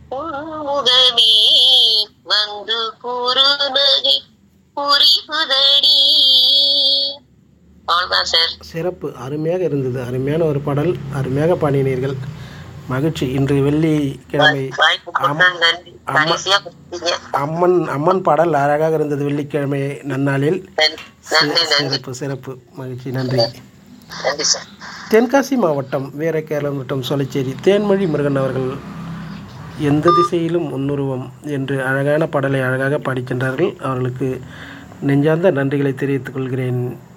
உன்முகமே வந்து குறுநகை புரிகுதடி அவ்வளவுதான் சார் சிறப்பு அருமையாக இருந்தது அருமையான ஒரு பாடல் அருமையாக பாடினீர்கள் மகிழ்ச்சி இன்று வெள்ளிக்கிழமை வாய்ப்பு கொடுத்தா நன்றி கடைசியா கொடுத்தீங்க அம்மன் அம்மன் பாடல் அழகாக இருந்தது வெள்ளிக்கிழமை நன்னாளில் நன்றி நன்றி நன்றி சிறப்பு சிறப்பு மகிழ்ச்சி நன்றி நன்றி சார் தென்காசி மாவட்டம் வீரகேரளம் வட்டம் சொலைச்சேரி தேன்மொழி முருகன் அவர்கள் எந்த திசையிலும் முன்னுருவம் என்று அழகான பாடலை அழகாக பாடிச் சென்றார்கள் அவர்களுக்கு நெஞ்சார்ந்த நன்றிகளை தெரிவித்துக் கொள்கிறேன்